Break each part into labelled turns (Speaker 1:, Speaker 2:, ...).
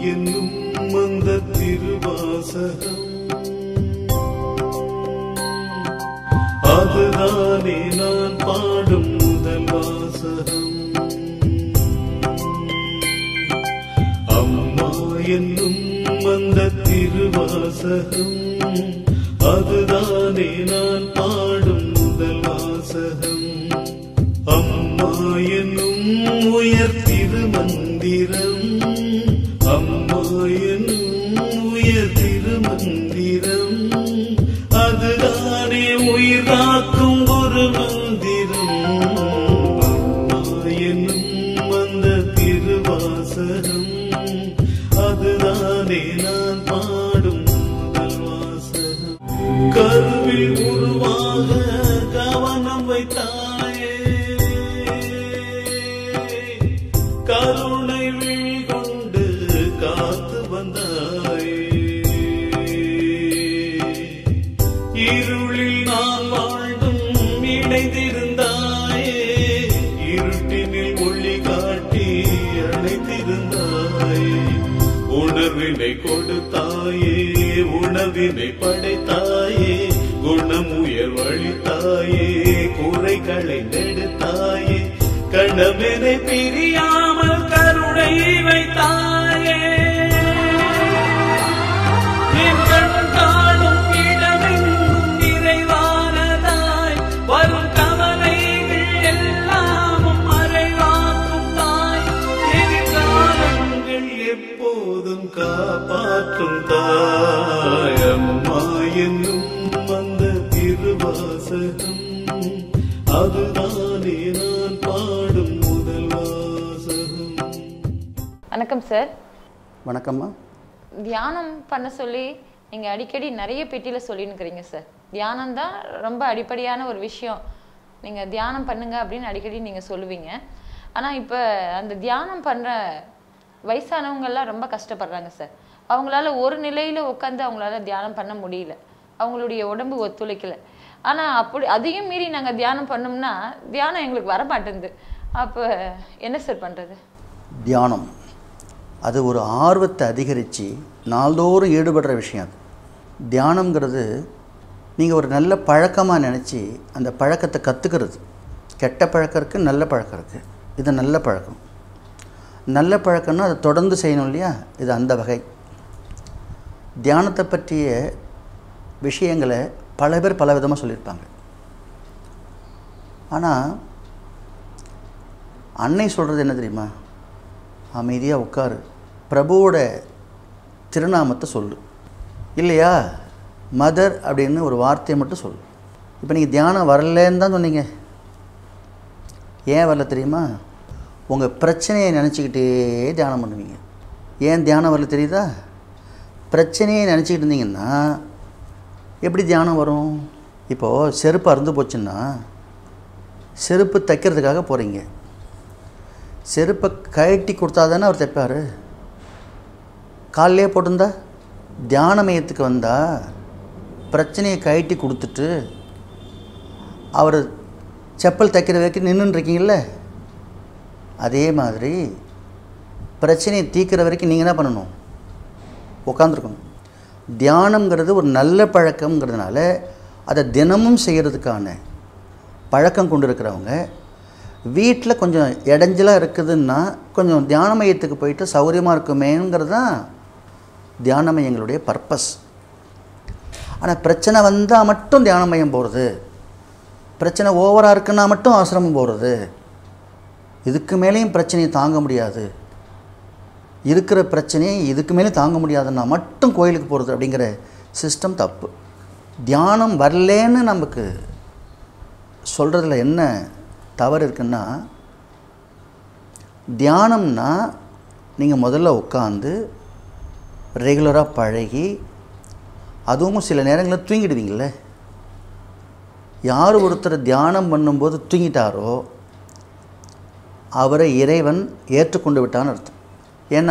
Speaker 1: என்னும் அந்த திருவாசகம் அதுதானே நான் பாடும் முதல் வாசகம் அம்மா என்னும் அந்த திருவாசகம் அதுதானே நான் பாடும் முதல் வாசகம் அம்மா என்னும் உயர் திருமந்திரம் அம்மா என்னும் உயர் திருமந்திரம் அதுதானே உயிராக்கும் ஒரு மந்திரம் அம்மா என்னும் அந்த திருவாசகம் அதுதானே நான் பாடும் முதல் வாசகம் கருவில் உருவாக கவனம் வைத்தாயே கருணை விழி கொண்டு காத்து வந்தாயே இருளில் நான் வாழ்ந்தும் இணைந்திருந்தாயே இருட்டினில் ஒளி காட்டி அணைத்திருந்தாயே உணர்வினை கொடுத்தாயே உணவினை படைத்தாயே குணம் உயர் வழித்தாயே குறைகளை நெடுத்தாயே கணவனை பிரியாமல் கருணை வைத்தாயே என் கண் காணும் இடமெங்கும் நிறைவானதாய் வரும் கவலைகள் எல்லாமும் மறைவாக்கும் தாய் எதிர்காலங்கள் எப்போதும் காப்பாற்றும் தாய் அம்மா என்னும் அந்த திருவாசகம் அதுதானே நான் பாடும் முதல் வாசகம்
Speaker 2: வணக்கம் சார்
Speaker 3: வணக்கம்மா
Speaker 2: தியானம் பண்ண சொல்லி நீங்கள் அடிக்கடி நிறைய பெட்டியில் சொல்லினுக்கிறீங்க சார் தியானம் தான் ரொம்ப அடிப்படையான ஒரு விஷயம் நீங்கள் தியானம் பண்ணுங்க அப்படின்னு அடிக்கடி நீங்கள் சொல்லுவீங்க ஆனால் இப்போ அந்த தியானம் பண்ணுற வயசானவங்கெல்லாம் ரொம்ப கஷ்டப்படுறாங்க சார் அவங்களால ஒரு நிலையில் உட்காந்து அவங்களால தியானம் பண்ண முடியல அவங்களுடைய உடம்பு ஒத்துழைக்கல ஆனால் அப்படி அதையும் மீறி நாங்கள் தியானம் பண்ணோம்னா தியானம் எங்களுக்கு வர மாட்டேங்குது அப்போ என்ன சார் பண்ணுறது
Speaker 3: தியானம் அது ஒரு ஆர்வத்தை அதிகரித்து நாள்தோறும் ஈடுபடுற விஷயம் அது தியானம்ங்கிறது நீங்கள் ஒரு நல்ல பழக்கமாக நினச்சி அந்த பழக்கத்தை கற்றுக்கிறது கெட்ட பழக்கம் இருக்குது நல்ல பழக்கம் இருக்குது இது நல்ல பழக்கம் நல்ல பழக்கம்னா அதை தொடர்ந்து செய்யணும் இல்லையா இது அந்த வகை தியானத்தை பற்றிய விஷயங்களை பல பேர் பல விதமாக சொல்லியிருப்பாங்க ஆனால் அன்னை சொல்கிறது என்ன தெரியுமா அமைதியாக உட்காரு பிரபுவோட திருநாமத்தை சொல்லு இல்லையா மதர் அப்படின்னு ஒரு வார்த்தையை மட்டும் சொல்லு இப்போ நீங்கள் தியானம் வரலன்னு தான் சொன்னீங்க ஏன் வரல தெரியுமா உங்கள் பிரச்சனையை நினச்சிக்கிட்டே தியானம் பண்ணுவீங்க ஏன் தியானம் வரல தெரியுதா பிரச்சனையை நினச்சிக்கிட்டு இருந்தீங்கன்னா எப்படி தியானம் வரும் இப்போது செருப்பு அறுந்து போச்சுன்னா செருப்பு தைக்கிறதுக்காக போகிறீங்க செருப்பை கழட்டி கொடுத்தா தானே அவர் தைப்பார் காலிலே போட்டிருந்தா தியான மையத்துக்கு வந்தால் பிரச்சனையை கழட்டி கொடுத்துட்டு அவர் செப்பல் தைக்கிற வரைக்கும் நின்றுருக்கீங்கள அதே மாதிரி பிரச்சனையை தீர்க்கிற வரைக்கும் நீங்கள் என்ன பண்ணணும் உட்காந்துருக்கணும் தியானம்ங்கிறது ஒரு நல்ல பழக்கம்ங்கிறதுனால அதை தினமும் செய்கிறதுக்கான பழக்கம் கொண்டு இருக்கிறவங்க வீட்டில் கொஞ்சம் இடைஞ்சலாக இருக்குதுன்னா கொஞ்சம் தியான மையத்துக்கு போயிட்டு சௌகரியமாக இருக்குமேங்கிறது தான் தியான மையங்களுடைய பர்பஸ் ஆனால் பிரச்சனை வந்தால் மட்டும் தியான மையம் போகிறது பிரச்சனை ஓவராக இருக்குன்னா மட்டும் ஆசிரமம் போகிறது இதுக்கு மேலேயும் பிரச்சனையை தாங்க முடியாது இருக்கிற பிரச்சனையை இதுக்கு மேலே தாங்க முடியாதுன்னா மட்டும் கோயிலுக்கு போகிறது அப்படிங்கிற சிஸ்டம் தப்பு தியானம் வரலேன்னு நமக்கு சொல்கிறதுல என்ன தவறு இருக்குன்னா தியானம்னா நீங்கள் முதல்ல உட்காந்து ரெகுலராக பழகி அதுவும் சில நேரங்களில் தூங்கிடுவீங்கள யார் ஒருத்தர் தியானம் பண்ணும்போது தூங்கிட்டாரோ அவரை இறைவன் ஏற்றுக்கொண்டு விட்டான்னு அர்த்தம் ஏன்னா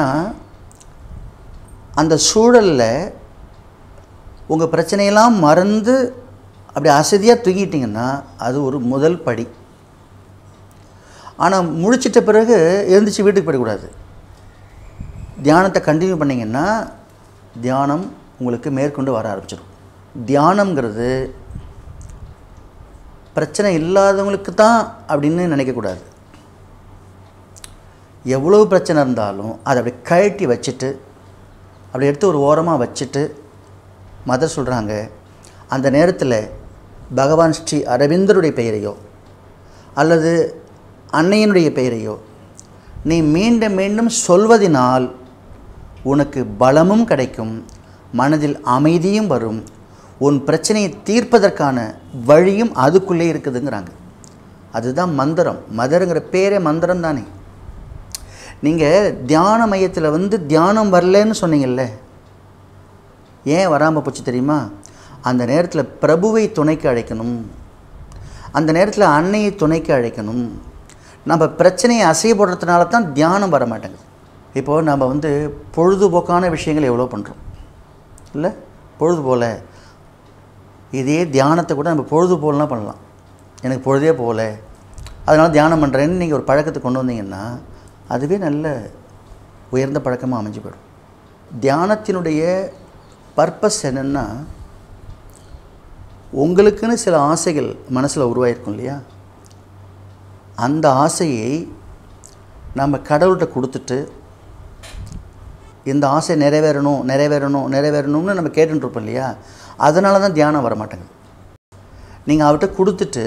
Speaker 3: அந்த சூழலில் உங்கள் பிரச்சனையெல்லாம் மறந்து அப்படி அசதியாக தூங்கிட்டீங்கன்னா அது ஒரு முதல் படி ஆனால் முழிச்சிட்ட பிறகு எழுந்திரிச்சு வீட்டுக்கு போயிடக்கூடாது தியானத்தை கண்டினியூ பண்ணிங்கன்னா தியானம் உங்களுக்கு மேற்கொண்டு வர ஆரம்பிச்சிடும் தியானம்ங்கிறது பிரச்சனை இல்லாதவங்களுக்கு தான் அப்படின்னு நினைக்கக்கூடாது எவ்வளோ பிரச்சனை இருந்தாலும் அதை அப்படி கழட்டி வச்சுட்டு அப்படி எடுத்து ஒரு ஓரமாக வச்சுட்டு மதர் சொல்கிறாங்க அந்த நேரத்தில் பகவான் ஸ்ரீ அரவிந்தருடைய பெயரையோ அல்லது அன்னையனுடைய பெயரையோ நீ மீண்டும் மீண்டும் சொல்வதினால் உனக்கு பலமும் கிடைக்கும் மனதில் அமைதியும் வரும் உன் பிரச்சனையை தீர்ப்பதற்கான வழியும் அதுக்குள்ளே இருக்குதுங்கிறாங்க அதுதான் மந்திரம் மதருங்கிற பேரே மந்திரம் தானே நீங்கள் தியான மையத்தில் வந்து தியானம் வரலன்னு சொன்னீங்கல்ல ஏன் வராமல் போச்சு தெரியுமா அந்த நேரத்தில் பிரபுவை துணைக்கு அழைக்கணும் அந்த நேரத்தில் அன்னையை துணைக்கு அழைக்கணும் நம்ம பிரச்சனையை அசையப்படுறதுனால தான் தியானம் வர மாட்டேங்குது இப்போது நம்ம வந்து பொழுதுபோக்கான விஷயங்கள் எவ்வளோ பண்ணுறோம் இல்லை பொழுது போல் இதே தியானத்தை கூட நம்ம பொழுது போலலாம் பண்ணலாம் எனக்கு பொழுதே போகல அதனால் தியானம் பண்ணுறேன்னு நீங்கள் ஒரு பழக்கத்தை கொண்டு வந்தீங்கன்னா அதுவே நல்ல உயர்ந்த பழக்கமாக அமைஞ்சு போயிடும் தியானத்தினுடைய பர்பஸ் என்னென்னா உங்களுக்குன்னு சில ஆசைகள் மனசில் உருவாயிருக்கும் இல்லையா அந்த ஆசையை நம்ம கடவுள்கிட்ட கொடுத்துட்டு இந்த ஆசை நிறைவேறணும் நிறைவேறணும் நிறைவேறணும்னு நம்ம கேட்டுருப்போம் இல்லையா அதனால தான் தியானம் வர மாட்டேங்குது நீங்கள் அவர்கிட்ட கொடுத்துட்டு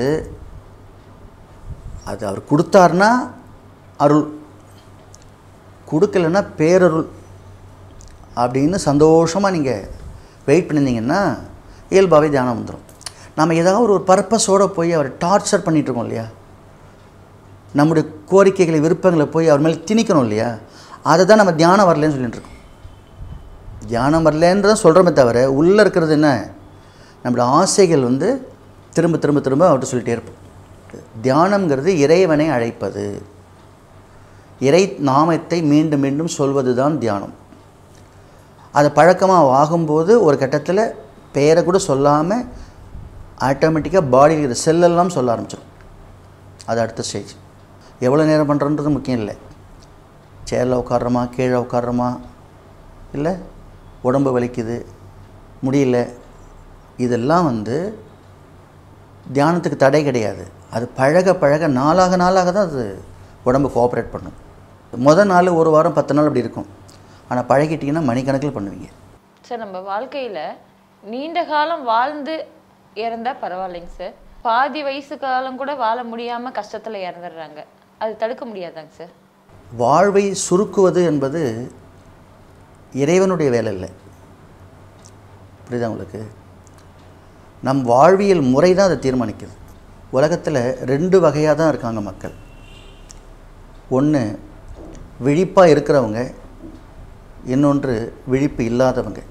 Speaker 3: அது அவர் கொடுத்தாருன்னா அருள் கொடுக்கலன்னா பேரருள் அப்படின்னு சந்தோஷமாக நீங்கள் வெயிட் பண்ணியிருந்தீங்கன்னா இயல்பாகவே தியானம் வந்துடும் நம்ம ஏதாவது ஒரு பர்பஸோடு போய் அவரை டார்ச்சர் பண்ணிகிட்ருக்கோம் இல்லையா நம்முடைய கோரிக்கைகளை விருப்பங்களை போய் அவர் மேலே திணிக்கணும் இல்லையா அதை தான் நம்ம தியானம் வரலன்னு சொல்லிட்டு இருக்கோம் தியானம் வரலன்னு தான் சொல்கிறோமே தவிர உள்ளே இருக்கிறது என்ன நம்மளோட ஆசைகள் வந்து திரும்ப திரும்ப திரும்ப அவர்கிட்ட சொல்லிட்டே இருப்போம் தியானம்ங்கிறது இறைவனை அழைப்பது இறை நாமத்தை மீண்டும் மீண்டும் சொல்வது தான் தியானம் அது பழக்கமாக ஆகும்போது ஒரு கட்டத்தில் பெயரை கூட சொல்லாமல் ஆட்டோமேட்டிக்காக பாடியில் இருக்கிற செல்லெல்லாம் சொல்ல ஆரம்பிச்சிடும் அது அடுத்த ஸ்டேஜ் எவ்வளோ நேரம் பண்ணுறன்றது முக்கியம் இல்லை சேரில் உட்காடுறோமா கீழே உட்காடுறோமா இல்லை உடம்பு வலிக்குது முடியல இதெல்லாம் வந்து தியானத்துக்கு தடை கிடையாது அது பழக பழக நாளாக நாளாக தான் அது உடம்பு கோஆப்ரேட் பண்ணும் முதல் நாள் ஒரு வாரம் பத்து நாள் அப்படி இருக்கும் ஆனால் பழகிட்டிங்கன்னா மணிக்கணக்கில் பண்ணுவீங்க
Speaker 2: சார் நம்ம வாழ்க்கையில நீண்ட காலம் வாழ்ந்து இறந்தா பரவாயில்லைங்க சார் பாதி வயசு காலம் கூட வாழ முடியாம கஷ்டத்துல இறந்துடுறாங்க அது தடுக்க முடியாதாங்க சார்
Speaker 3: வாழ்வை சுருக்குவது என்பது இறைவனுடைய வேலை இல்லை புரியுதா உங்களுக்கு நம் வாழ்வியல் முறை தான் அதை தீர்மானிக்குது உலகத்தில் ரெண்டு வகையாக தான் இருக்காங்க மக்கள் ஒன்று விழிப்பாக இருக்கிறவங்க இன்னொன்று விழிப்பு இல்லாதவங்க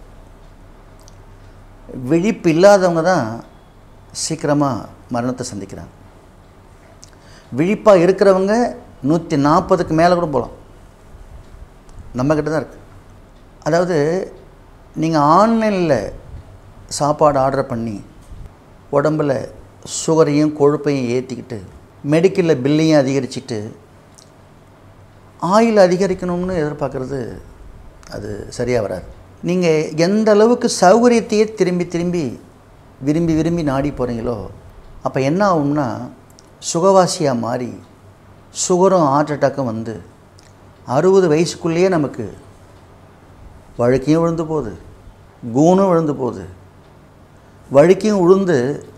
Speaker 3: விழிப்பு இல்லாதவங்க தான் சீக்கிரமாக மரணத்தை சந்திக்கிறாங்க விழிப்பாக இருக்கிறவங்க நூற்றி நாற்பதுக்கு மேலே கூட போகலாம் நம்மக்கிட்ட தான் இருக்குது அதாவது நீங்கள் ஆன்லைனில் சாப்பாடு ஆர்டர் பண்ணி உடம்பில் சுகரையும் கொழுப்பையும் ஏற்றிக்கிட்டு மெடிக்கலில் பில்லையும் அதிகரிச்சுட்டு ஆயில் அதிகரிக்கணும்னு எதிர்பார்க்குறது அது சரியாக வராது நீங்கள் எந்த அளவுக்கு சௌகரியத்தையே திரும்பி திரும்பி விரும்பி விரும்பி நாடி போகிறீங்களோ அப்போ என்ன ஆகும்னா சுகவாசியாக மாறி சுகரும் ஹார்ட் அட்டாக்கும் வந்து அறுபது வயசுக்குள்ளேயே நமக்கு வழுக்கையும் விழுந்து போகுது கூணும் விழுந்து போகுது வழுக்கையும் விழுந்து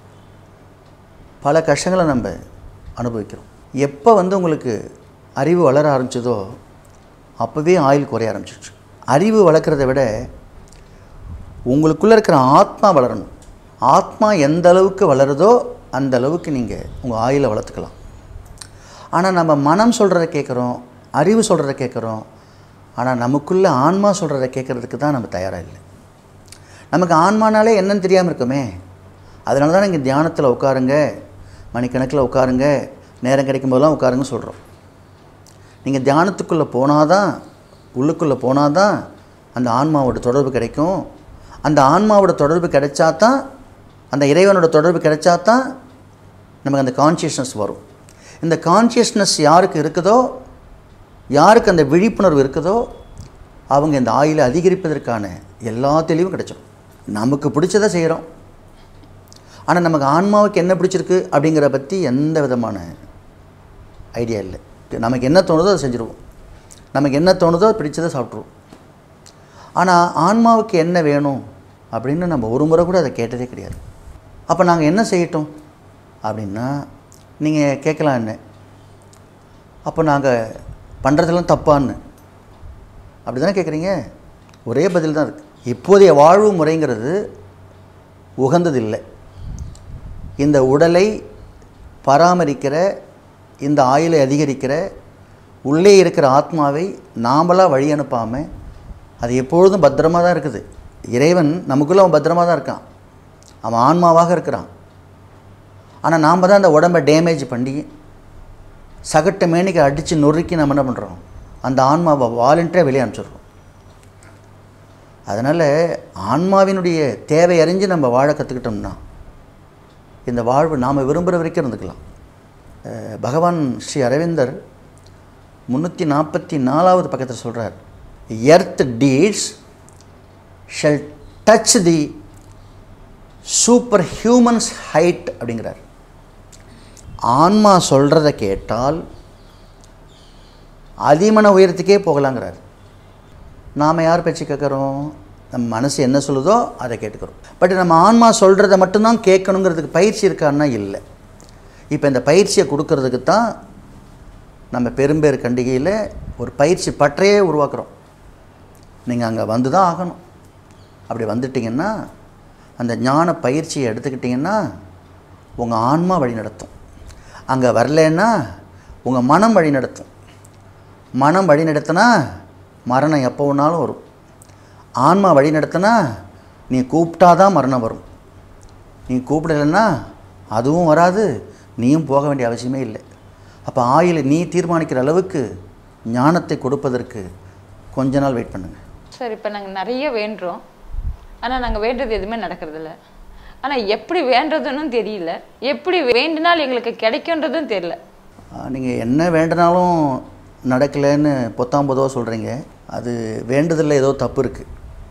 Speaker 3: பல கஷ்டங்களை நம்ம அனுபவிக்கிறோம் எப்போ வந்து உங்களுக்கு அறிவு வளர ஆரம்பிச்சதோ அப்போவே ஆயுள் குறைய ஆரம்பிச்சிருச்சு அறிவு வளர்க்குறத விட உங்களுக்குள்ளே இருக்கிற ஆத்மா வளரணும் ஆத்மா எந்த அளவுக்கு வளருதோ அந்த அளவுக்கு நீங்கள் உங்கள் ஆயுளை வளர்த்துக்கலாம் ஆனால் நம்ம மனம் சொல்கிறத கேட்குறோம் அறிவு சொல்கிறத கேட்குறோம் ஆனால் நமக்குள்ளே ஆன்மா சொல்கிறத கேட்குறதுக்கு தான் நம்ம தயாராக இல்லை நமக்கு ஆன்மானாலே என்னன்னு தெரியாமல் இருக்குமே அதனால தான் நீங்கள் தியானத்தில் உட்காருங்க மணிக்கணக்கில் உட்காருங்க நேரம் கிடைக்கும் போதெல்லாம் உட்காருங்க சொல்கிறோம் நீங்கள் தியானத்துக்குள்ளே போனால் தான் உள்ளுக்குள்ளே போனால் தான் அந்த ஆன்மாவோட தொடர்பு கிடைக்கும் அந்த ஆன்மாவோட தொடர்பு கிடைச்சா தான் அந்த இறைவனோட தொடர்பு கிடைச்சா தான் நமக்கு அந்த கான்சியஸ்னஸ் வரும் இந்த கான்சியஸ்னஸ் யாருக்கு இருக்குதோ யாருக்கு அந்த விழிப்புணர்வு இருக்குதோ அவங்க இந்த ஆயிலை அதிகரிப்பதற்கான எல்லா தெளிவும் கிடைச்சிடும் நமக்கு பிடிச்சதை செய்கிறோம் ஆனால் நமக்கு ஆன்மாவுக்கு என்ன பிடிச்சிருக்கு அப்படிங்கிற பற்றி எந்த விதமான ஐடியா இல்லை நமக்கு என்ன தோணுதோ அதை செஞ்சுருவோம் நமக்கு என்ன தோணுதோ அது பிடிச்சதை சாப்பிட்ருவோம் ஆனால் ஆன்மாவுக்கு என்ன வேணும் அப்படின்னு நம்ம ஒரு முறை கூட அதை கேட்டதே கிடையாது அப்போ நாங்கள் என்ன செய்யட்டும் அப்படின்னா நீங்கள் கேட்கலாம் என்ன அப்போ நாங்கள் பண்ணுறதெல்லாம் தப்பான்னு அப்படி தானே கேட்குறீங்க ஒரே பதில் தான் இருக்குது இப்போதைய வாழ்வு முறைங்கிறது உகந்ததில்லை இந்த உடலை பராமரிக்கிற இந்த ஆயுளை அதிகரிக்கிற உள்ளே இருக்கிற ஆத்மாவை நாமளாக வழி அனுப்பாமல் அது எப்பொழுதும் பத்திரமாக தான் இருக்குது இறைவன் நமக்குள்ளே அவன் பத்திரமாக தான் இருக்கான் அவன் ஆன்மாவாக இருக்கிறான் ஆனால் நாம் தான் அந்த உடம்பை டேமேஜ் பண்ணி சகட்ட மேனிக்கு அடித்து நொறுக்கி நம்ம என்ன பண்ணுறோம் அந்த ஆன்மாவை வாலண்டரியாக வெளியே அனுப்பிச்சிடுறோம் அதனால் ஆன்மாவினுடைய தேவை அறிஞ்சு நம்ம வாழ கற்றுக்கிட்டோம்னா இந்த வாழ்வு நாம் விரும்புகிற வரைக்கும் இருந்துக்கலாம் அஹ் பகவான் ஸ்ரீ அரவிந்தர் முந்நூற்றி நாற்பத்தி நாலாவது பக்கத்தில் சொல்கிறார் earth deeds shall touch the super humans height அப்படிங்கிறார் ஆன்மா சொல்கிறத கேட்டால் அதிமன உயரத்துக்கே போகலாங்கிறார் நாம் யார் பேச்சு கேட்குறோம் நம்ம மனசு என்ன சொல்லுதோ அதை கேட்டுக்கிறோம் பட் நம்ம ஆன்மா சொல்கிறத மட்டும்தான் கேட்கணுங்கிறதுக்கு பயிற்சி இருக்கான்னா இல்லை இப்போ இந்த பயிற்சியை கொடுக்கறதுக்கு தான் நம்ம பெரும்பேர் கண்டிகையில் ஒரு பயிற்சி பற்றையே உருவாக்குறோம் நீங்கள் அங்கே வந்து தான் ஆகணும் அப்படி வந்துட்டிங்கன்னா அந்த ஞான பயிற்சியை எடுத்துக்கிட்டிங்கன்னா உங்கள் ஆன்மா வழி நடத்தும் அங்கே வரலன்னா உங்கள் மனம் வழி நடத்தும் மனம் வழி நடத்தினா மரணம் எப்போ வேணாலும் வரும் ஆன்மா வழி நடத்தினா நீ கூப்பிட்டா தான் மரணம் வரும் நீ கூப்பிடலைன்னா அதுவும் வராது நீயும் போக வேண்டிய அவசியமே இல்லை அப்போ ஆயுளை நீ தீர்மானிக்கிற அளவுக்கு ஞானத்தை கொடுப்பதற்கு கொஞ்ச நாள் வெயிட் பண்ணுங்கள்
Speaker 2: சார் இப்போ நாங்கள் நிறைய வேண்டுறோம் ஆனால் நாங்கள் வேண்டுறது எதுவுமே நடக்கிறதில்ல ஆனால் எப்படி வேண்டுறதுன்னு தெரியல எப்படி வேண்டினால் எங்களுக்கு கிடைக்குன்றதும் தெரியல
Speaker 3: நீங்கள் என்ன வேண்டினாலும் நடக்கலைன்னு பொத்தாம் பொதுவாக சொல்கிறீங்க அது வேண்டுதலில் ஏதோ தப்பு இருக்குது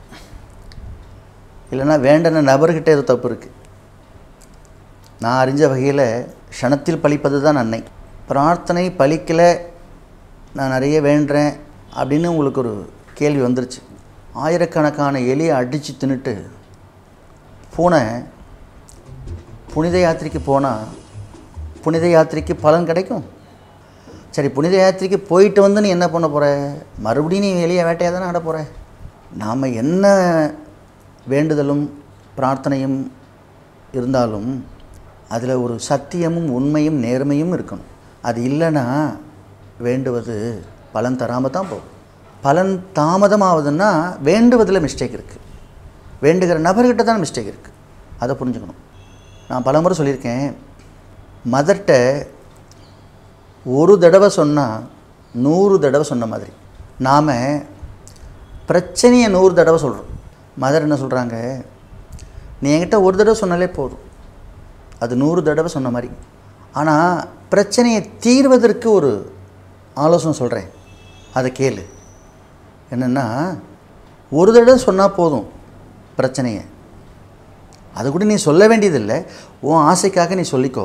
Speaker 3: இல்லைன்னா வேண்டின நபர்கிட்ட ஏதோ தப்பு இருக்குது நான் அறிஞ்ச வகையில் க்ஷணத்தில் பழிப்பது தான் அன்னை பிரார்த்தனை பலிக்கலை நான் நிறைய வேண்டுறேன் அப்படின்னு உங்களுக்கு ஒரு கேள்வி வந்துருச்சு ஆயிரக்கணக்கான எலியை அடித்து தின்னுட்டு பூனை புனித யாத்திரைக்கு போனால் புனித யாத்திரைக்கு பலன் கிடைக்கும் சரி புனித யாத்திரைக்கு போயிட்டு வந்து நீ என்ன பண்ண போகிற மறுபடியும் நீ எளிய வேட்டையாக தானே ஆட போகிற நாம் என்ன வேண்டுதலும் பிரார்த்தனையும் இருந்தாலும் அதில் ஒரு சத்தியமும் உண்மையும் நேர்மையும் இருக்கணும் அது இல்லைன்னா வேண்டுவது பலன் தராமல் தான் போகும் பலன் தாமதமாகுதுன்னா வேண்டுவதில் மிஸ்டேக் இருக்குது வேண்டுகிற நபர்கிட்ட தான் மிஸ்டேக் இருக்குது அதை புரிஞ்சுக்கணும் நான் பலமுறை சொல்லியிருக்கேன் மதர்கிட்ட ஒரு தடவை சொன்னால் நூறு தடவை சொன்ன மாதிரி நாம் பிரச்சனையை நூறு தடவை சொல்கிறோம் மதர் என்ன சொல்கிறாங்க நீ என்கிட்ட ஒரு தடவை சொன்னாலே போதும் அது நூறு தடவை சொன்ன மாதிரி ஆனால் பிரச்சனையை தீர்வதற்கு ஒரு ஆலோசனை சொல்கிறேன் அதை கேளு என்னென்னா ஒரு தடவை சொன்னால் போதும் பிரச்சனையை அது கூட நீ சொல்ல வேண்டியதில்லை உன் ஆசைக்காக நீ சொல்லிக்கோ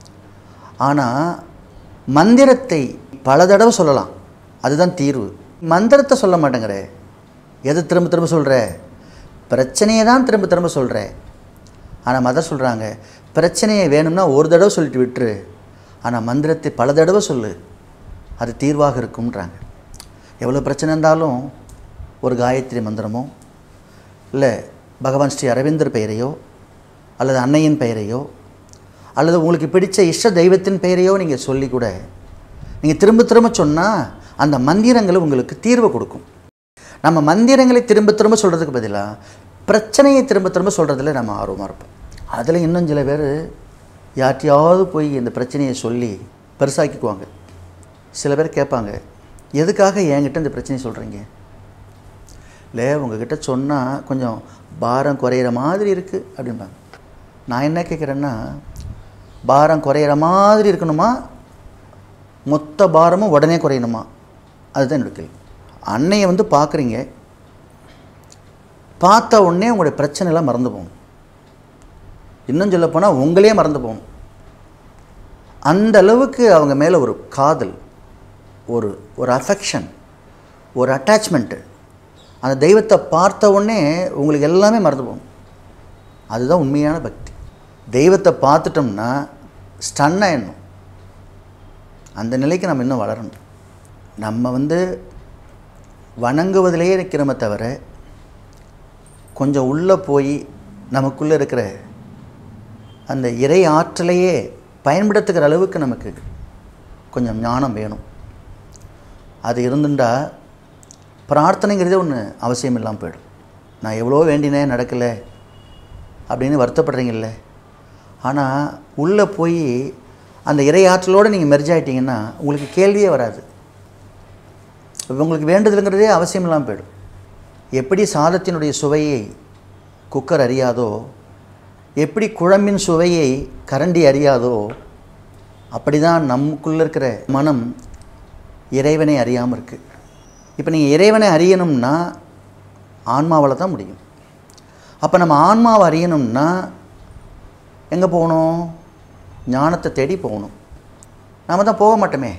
Speaker 3: ஆனால் மந்திரத்தை பல தடவை சொல்லலாம் அதுதான் தீர்வு மந்திரத்தை சொல்ல மாட்டேங்கிற எதை திரும்ப திரும்ப சொல்கிற பிரச்சனையை தான் திரும்ப திரும்ப சொல்கிற ஆனால் மதர் சொல்கிறாங்க பிரச்சனையை வேணும்னா ஒரு தடவை சொல்லிட்டு விட்டுரு ஆனால் மந்திரத்தை பல தடவை சொல்லு அது தீர்வாக இருக்கும்ன்றாங்க எவ்வளோ பிரச்சனை இருந்தாலும் ஒரு காயத்ரி மந்திரமோ இல்லை பகவான் ஸ்ரீ அரவிந்தர் பெயரையோ அல்லது அன்னையின் பெயரையோ அல்லது உங்களுக்கு பிடிச்ச இஷ்ட தெய்வத்தின் பெயரையோ நீங்கள் சொல்லி கூட நீங்கள் திரும்ப திரும்ப சொன்னால் அந்த மந்திரங்கள் உங்களுக்கு தீர்வு கொடுக்கும் நம்ம மந்திரங்களை திரும்ப திரும்ப சொல்கிறதுக்கு பதிலாக பிரச்சனையை திரும்ப திரும்ப சொல்கிறதுல நம்ம ஆர்வமாக இருப்போம் அதில் இன்னும் சில பேர் யார்ட்டையாவது போய் இந்த பிரச்சனையை சொல்லி பெருசாக்கிக்குவாங்க சில பேர் கேட்பாங்க எதுக்காக என்கிட்ட இந்த பிரச்சனையை சொல்கிறீங்க இல்லை உங்ககிட்ட சொன்னால் கொஞ்சம் பாரம் குறையிற மாதிரி இருக்குது அப்படிம்பாங்க நான் என்ன கேட்குறேன்னா பாரம் குறையிற மாதிரி இருக்கணுமா மொத்த பாரமும் உடனே குறையணுமா அதுதான் என்னோட கேள்வி அன்னையை வந்து பார்க்குறீங்க பார்த்த உடனே உங்களுடைய பிரச்சனைலாம் மறந்து போகும் இன்னும் சொல்லப் போனால் உங்களே மறந்து போகும் அந்த அளவுக்கு அவங்க மேலே ஒரு காதல் ஒரு ஒரு அஃபெக்ஷன் ஒரு அட்டாச்மெண்ட்டு அந்த தெய்வத்தை பார்த்த உடனே உங்களுக்கு எல்லாமே மறந்து போகும் அதுதான் உண்மையான பக்தி தெய்வத்தை பார்த்துட்டோம்னா ஸ்டன் ஆயிடணும் அந்த நிலைக்கு நம்ம இன்னும் வளரணும் நம்ம வந்து வணங்குவதிலேயே இருக்கிறோமே தவிர கொஞ்சம் உள்ளே போய் நமக்குள்ளே இருக்கிற அந்த இறை ஆற்றலையே பயன்படுத்துகிற அளவுக்கு நமக்கு கொஞ்சம் ஞானம் வேணும் அது இருந்துட்டா பிரார்த்தனைங்கிறதே ஒன்று அவசியம் இல்லாமல் போயிடும் நான் எவ்வளோ வேண்டினேன் நடக்கலை அப்படின்னு வருத்தப்படுறீங்கல்ல ஆனால் உள்ளே போய் அந்த இறை ஆற்றலோடு நீங்கள் மெர்ஜ் ஆயிட்டீங்கன்னா உங்களுக்கு கேள்வியே வராது இப்ப உங்களுக்கு வேண்டுதலுங்கிறதே அவசியம் இல்லாமல் போயிடும் எப்படி சாதத்தினுடைய சுவையை குக்கர் அறியாதோ எப்படி குழம்பின் சுவையை கரண்டி அறியாதோ அப்படி தான் நமக்குள்ளே இருக்கிற மனம் இறைவனை அறியாமல் இருக்குது இப்போ நீங்கள் இறைவனை அறியணும்னா ஆன்மாவால் தான் முடியும் அப்போ நம்ம ஆன்மாவை அறியணும்னா எங்கே போகணும் ஞானத்தை தேடி போகணும் நாம் தான் போக மாட்டோமே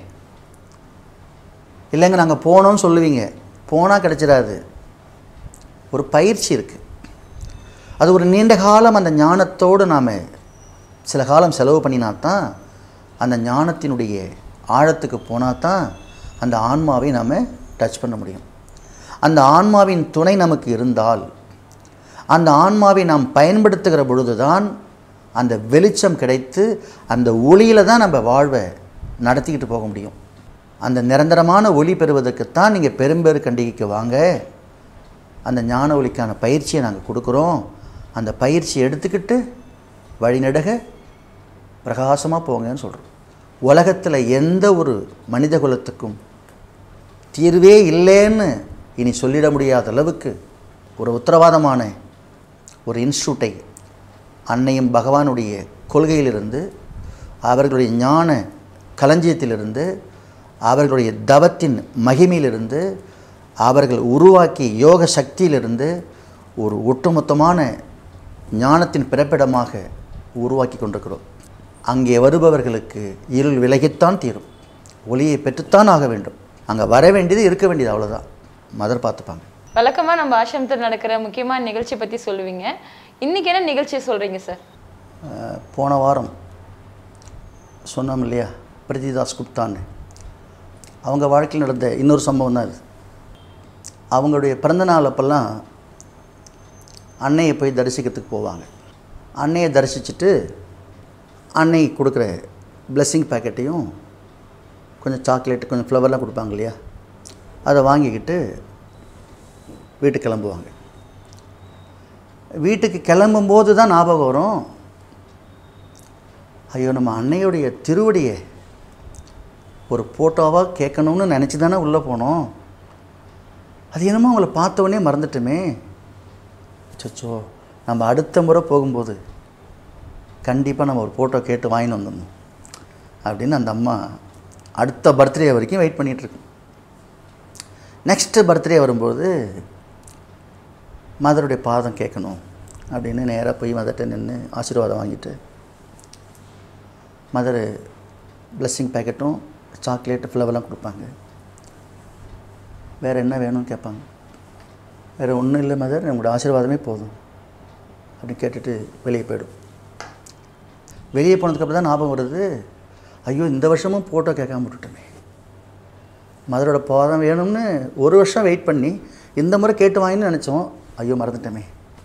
Speaker 3: இல்லைங்க நாங்கள் போனோம்னு சொல்லுவீங்க போனால் கிடச்சிடாது ஒரு பயிற்சி இருக்குது அது ஒரு நீண்ட காலம் அந்த ஞானத்தோடு நாம் சில காலம் செலவு பண்ணினா தான் அந்த ஞானத்தினுடைய ஆழத்துக்கு போனால் தான் அந்த ஆன்மாவை நாம் டச் பண்ண முடியும் அந்த ஆன்மாவின் துணை நமக்கு இருந்தால் அந்த ஆன்மாவை நாம் பயன்படுத்துகிற பொழுது தான் அந்த வெளிச்சம் கிடைத்து அந்த ஒளியில் தான் நம்ம வாழ்வை நடத்திக்கிட்டு போக முடியும் அந்த நிரந்தரமான ஒளி பெறுவதற்குத்தான் நீங்கள் பெரும்பேறு கண்டிகைக்கு வாங்க அந்த ஞான ஒளிக்கான பயிற்சியை நாங்கள் கொடுக்குறோம் அந்த பயிற்சியை எடுத்துக்கிட்டு வழிநடக பிரகாசமாக போங்கன்னு சொல்கிறோம் உலகத்தில் எந்த ஒரு மனித குலத்துக்கும் தீர்வே இல்லைன்னு இனி சொல்லிட முடியாத அளவுக்கு ஒரு உத்தரவாதமான ஒரு இன்ஸ்டியூட்டை அன்னையும் பகவானுடைய கொள்கையிலிருந்து அவர்களுடைய ஞான களஞ்சியத்திலிருந்து அவர்களுடைய தவத்தின் மகிமையிலிருந்து அவர்கள் உருவாக்கிய யோக சக்தியிலிருந்து ஒரு ஒட்டுமொத்தமான ஞானத்தின் பிறப்பிடமாக உருவாக்கி கொண்டிருக்கிறோம் அங்கே வருபவர்களுக்கு இருள் விலகித்தான் தீரும் ஒளியை பெற்றுத்தான் ஆக வேண்டும் அங்கே வர வேண்டியது இருக்க வேண்டியது அவ்வளோதான் மதர் பார்த்துப்பாங்க
Speaker 2: வழக்கமா நம்ம ஆசிரமத்தில் நடக்கிற முக்கியமான நிகழ்ச்சி பத்தி சொல்லுவீங்க இன்னைக்கு என்ன நிகழ்ச்சியை சொல்றீங்க சார்
Speaker 3: அஹ், போன வாரம் சொன்னோம் இல்லையா பிரதிதாஸ் குப்தான்னு அவங்க வாழ்க்கையில் நடந்த இன்னொரு சம்பவம் தான் இது அவங்களுடைய பிறந்த நாள் அப்போல்லாம் அன்னையை போய் தரிசிக்கிறதுக்கு போவாங்க அன்னையை தரிசிச்சுட்டு அன்னை கொடுக்குற blessing பேக்கெட்டையும் கொஞ்சம் சாக்லேட் கொஞ்சம் ஃப்ளவர்லாம் கொடுப்பாங்க இல்லையா அதை வாங்கிக்கிட்டு வீட்டுக்கு கிளம்புவாங்க வீட்டுக்கு கிளம்பும்போது தான் ஞாபகம் வரும் ஐயோ நம்ம அன்னையுடைய திருவடியை ஒரு ஃபோட்டோவாக கேட்கணும்னு நினச்சி தானே உள்ளே போனோம் அது என்னமோ அவங்கள பார்த்த உடனே மறந்துட்டோமே சச்சோ நம்ம அடுத்த முறை போகும்போது கண்டிப்பாக நம்ம ஒரு ஃபோட்டோ கேட்டு வாங்கின்னு வந்துடணும் அப்படின்னு அந்த அம்மா அடுத்த பர்த்டே வரைக்கும் வெயிட் பண்ணிகிட்ருக்கோம் நெக்ஸ்ட்டு பர்த்டே வரும்போது மதருடைய பாதம் கேட்கணும் அப்படின்னு நேராக போய் மதர்கிட்ட நின்று ஆசீர்வாதம் வாங்கிட்டு மதர் பிளஸ்ஸிங் பேக்கெட்டும் சாக்லேட் ஃப்ளவர்லாம் கொடுப்பாங்க வேறு என்ன வேணும்னு கேட்பாங்க வேறு ஒன்றும் இல்லை மதர் உங்களோட ஆசீர்வாதமே போதும் அப்படின்னு கேட்டுட்டு வெளியே போயிடும் வெளியே போனதுக்கப்புறம் தான் ஞாபகம் வருது ஐயோ இந்த வருஷமும் ஃபோட்டோ கேட்காம விட்டுட்டோமே மதரோட பாதம் வேணும்னு ஒரு வருஷம் வெயிட் பண்ணி இந்த முறை கேட்டு வாங்கின்னு நினச்சோம் ஐயோ மறந்துட்டோமே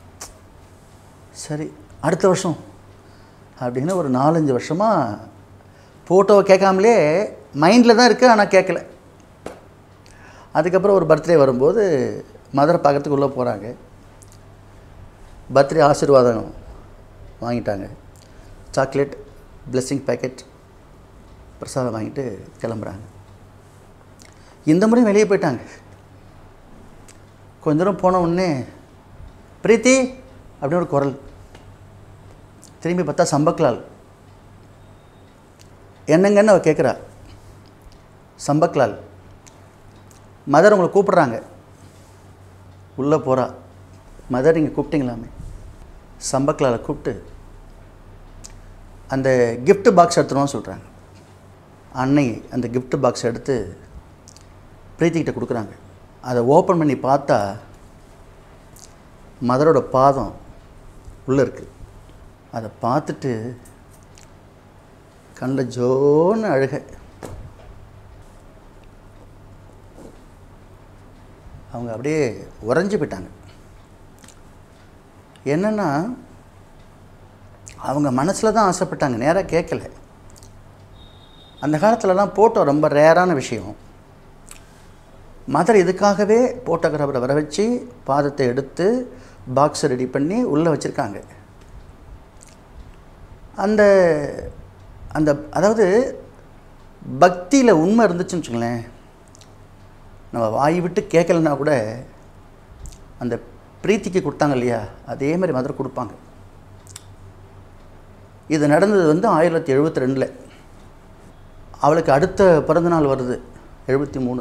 Speaker 3: சரி அடுத்த வருஷம் அப்படின்னு ஒரு நாலஞ்சு வருஷமாக ஃபோட்டோவை கேட்காமலே மைண்டில் தான் இருக்குது ஆனால் கேட்கல அதுக்கப்புறம் ஒரு பர்த்டே வரும்போது மதரை பார்க்கறதுக்கு உள்ளே போகிறாங்க பர்த்டே ஆசீர்வாதம் வாங்கிட்டாங்க சாக்லேட் blessing பேக்கெட் பிரசாதம் வாங்கிட்டு கிளம்புறாங்க இந்த முறையும் வெளியே போயிட்டாங்க கொஞ்ச தூரம் போன உடனே பிரீத்தி அப்படின்னு ஒரு குரல் திரும்பி பார்த்தா சம்பக்லால் என்னங்கன்னு அவ கேட்குறா சம்பக்லால் மதர் உங்களை கூப்பிடுறாங்க உள்ளே போகிறா மதர் இங்கே கூப்பிட்டீங்களாமே சம்பக்கலால் கூப்பிட்டு அந்த gift பாக்ஸ் எடுத்துருவோம்னு சொல்கிறாங்க அன்னை அந்த gift பாக்ஸ் எடுத்து பிரீத்திக்கிட்ட கொடுக்குறாங்க அதை ஓப்பன் பண்ணி பார்த்தா மதரோட பாதம் உள்ளே இருக்குது அதை பார்த்துட்டு கண்ணில் ஜோன்னு அழுக அவங்க அப்படியே உறைஞ்சு போயிட்டாங்க என்னென்னா அவங்க மனசில் தான் ஆசைப்பட்டாங்க நேராக கேட்கல அந்த காலத்துலலாம் ஃபோட்டோ ரொம்ப ரேரான விஷயம் மதர் இதுக்காகவே ஃபோட்டோகிராஃபரை வர வச்சு பாதத்தை எடுத்து பாக்ஸை ரெடி பண்ணி உள்ளே வச்சுருக்காங்க அந்த அந்த அதாவது பக்தியில் உண்மை இருந்துச்சுன்னு வச்சுங்களேன் நம்ம வாய் விட்டு கேட்கலன்னா கூட அந்த பிரீத்திக்கு கொடுத்தாங்க இல்லையா அதே மாதிரி மதுரை கொடுப்பாங்க இது நடந்தது வந்து ஆயிரத்தி எழுபத்தி ரெண்டில் அவளுக்கு அடுத்த பிறந்த நாள் வருது எழுபத்தி மூணு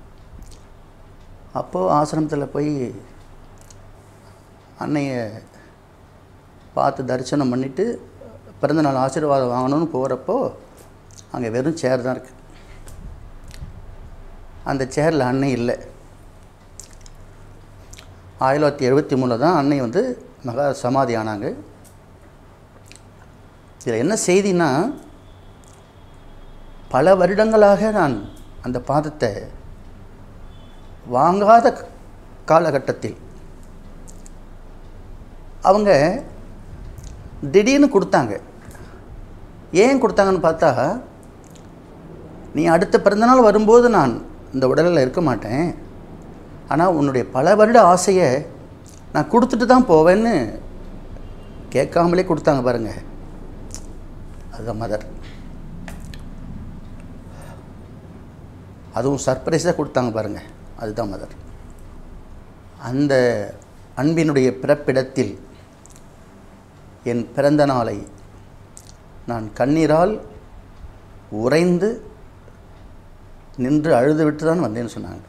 Speaker 3: அப்போது ஆசிரமத்தில் போய் அன்னைய பார்த்து தரிசனம் பண்ணிவிட்டு பிறந்தநாள் ஆசீர்வாதம் வாங்கணும்னு போகிறப்போ அங்கே வெறும் சேர் தான் இருக்குது அந்த சேரில் அன்னை இல்லை ஆயிரத்தி தொள்ளாயிரத்தி எழுபத்தி மூணில் தான் அன்னை வந்து மகா சமாதி ஆனாங்க இதில் என்ன செய்தின்னா பல வருடங்களாக நான் அந்த பாதத்தை வாங்காத காலகட்டத்தில் அவங்க திடீர்னு கொடுத்தாங்க ஏன் கொடுத்தாங்கன்னு பார்த்தா நீ அடுத்த பிறந்தநாள் வரும்போது நான் இந்த உடலில் இருக்க மாட்டேன் ஆனால் உன்னுடைய பல வருட ஆசையை நான் கொடுத்துட்டு தான் போவேன்னு கேட்காமலே கொடுத்தாங்க பாருங்க அதுதான் மதர் அதுவும் சர்ப்ரைஸாக கொடுத்தாங்க பாருங்க அதுதான் மதர் அந்த அன்பினுடைய பிறப்பிடத்தில் என் பிறந்த நாளை நான் கண்ணீரால் உறைந்து நின்று அழுது விட்டு தான் வந்தேன்னு சொன்னாங்க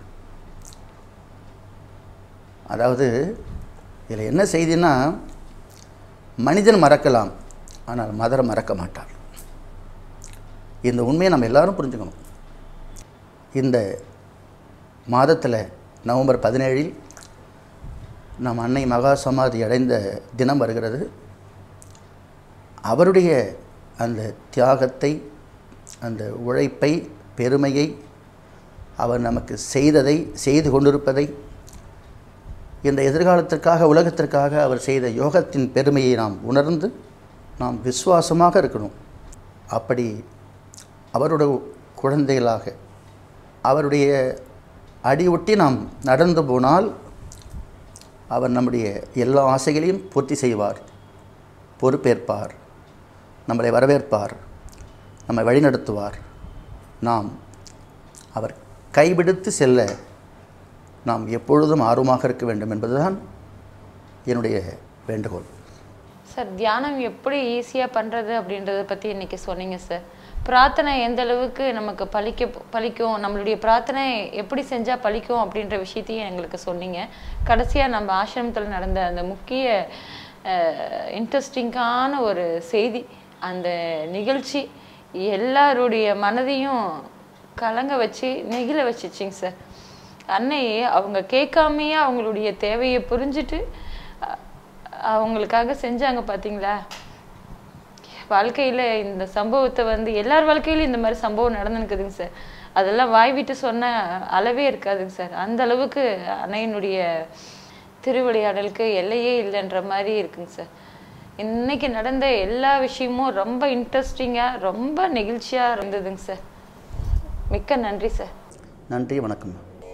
Speaker 3: அதாவது இதில் என்ன செய்தின்னா மனிதன் மறக்கலாம் ஆனால் மதரை மறக்க மாட்டாள் இந்த உண்மையை நம்ம எல்லாரும் புரிஞ்சுக்கணும் இந்த மாதத்தில் நவம்பர் பதினேழில் நம் அன்னை மகா சமாதி அடைந்த தினம் வருகிறது அவருடைய அந்த தியாகத்தை அந்த உழைப்பை பெருமையை அவர் நமக்கு செய்ததை செய்து கொண்டிருப்பதை இந்த எதிர்காலத்திற்காக உலகத்திற்காக அவர் செய்த யோகத்தின் பெருமையை நாம் உணர்ந்து நாம் விசுவாசமாக இருக்கணும் அப்படி அவரோட குழந்தைகளாக அவருடைய அடி ஒட்டி நாம் நடந்து போனால் அவர் நம்முடைய எல்லா ஆசைகளையும் பூர்த்தி செய்வார் பொறுப்பேற்பார் நம்மளை வரவேற்பார் நம்மை வழிநடத்துவார் நாம் அவர் கைவிடுத்து செல்ல நாம் எப்பொழுதும் ஆர்வமாக இருக்க வேண்டும் என்பதுதான் என்னுடைய வேண்டுகோள்
Speaker 2: சார் தியானம் எப்படி ஈஸியாக பண்ணுறது அப்படின்றத பற்றி இன்னைக்கு சொன்னீங்க சார் பிரார்த்தனை எந்த அளவுக்கு நமக்கு பலிக்க பலிக்கும் நம்மளுடைய பிரார்த்தனை எப்படி செஞ்சால் பலிக்கும் அப்படின்ற விஷயத்தையும் எங்களுக்கு சொன்னீங்க கடைசியாக நம்ம ஆசிரமத்தில் நடந்த அந்த முக்கிய இன்ட்ரெஸ்டிங்கான ஒரு செய்தி அந்த நிகழ்ச்சி எல்லாருடைய மனதையும் கலங்க வச்சு நெகிழ வச்சுச்சிங்க சார் அன்னை அவங்க கேட்காமையே அவங்களுடைய தேவையை புரிஞ்சுட்டு அ- அவங்களுக்காக செஞ்சாங்க பார்த்தீங்களா வாழ்க்கையில் இந்த சம்பவத்தை வந்து எல்லார் வாழ்க்கையிலும் இந்த மாதிரி சம்பவம் நடந்துருக்குதுங்க சார் அதெல்லாம் வாய் விட்டு சொன்ன அளவே இருக்காதுங்க சார் அந்த அளவுக்கு அன்னையினுடைய திருவிளையாடலுக்கு எல்லையே இல்லைன்ற மாதிரி இருக்குங்க சார் இன்னைக்கு நடந்த எல்லா விஷயமும் ரொம்ப இன்ட்ரெஸ்டிங்காக ரொம்ப நெகிழ்ச்சியாக இருந்ததுங்க சார் மிக்க நன்றி சார்
Speaker 3: நன்றி வணக்கம்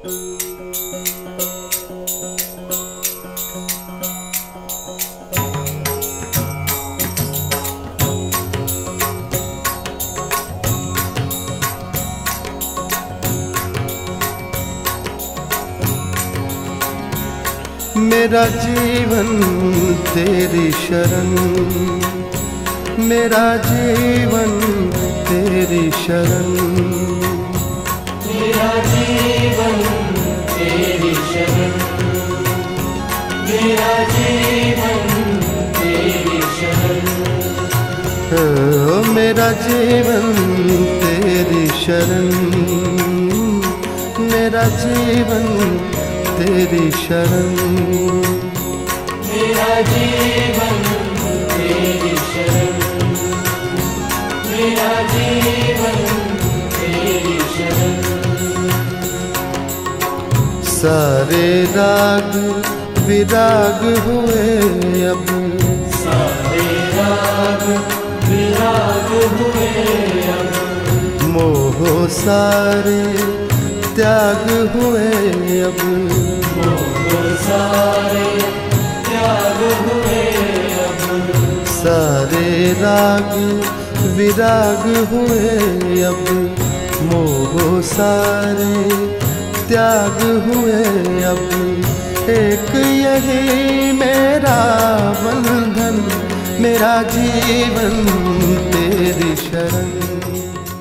Speaker 4: मेरा जीवन तेरी शरण मेरा जीवन तेरी शरण
Speaker 1: मेरा जीवन तेरी शरण मेरा
Speaker 4: मेरा जीवन तेरी शरण मेरा जीवन तेरी शरण
Speaker 1: मेरा जीवन तेरी शरण मेरा जीवन तेरी शरण
Speaker 4: सारे राग विराग हुए अब
Speaker 1: सारे राग विराग हुए अब
Speaker 4: मोह सारे त्याग हुए अब
Speaker 1: मोह सारे त्याग हुए अब
Speaker 4: सारे राग विराग हुए अब मोह सारे त्याग हुए अब एक यही मेरा बंधन मेरा जीवन तेरी शरण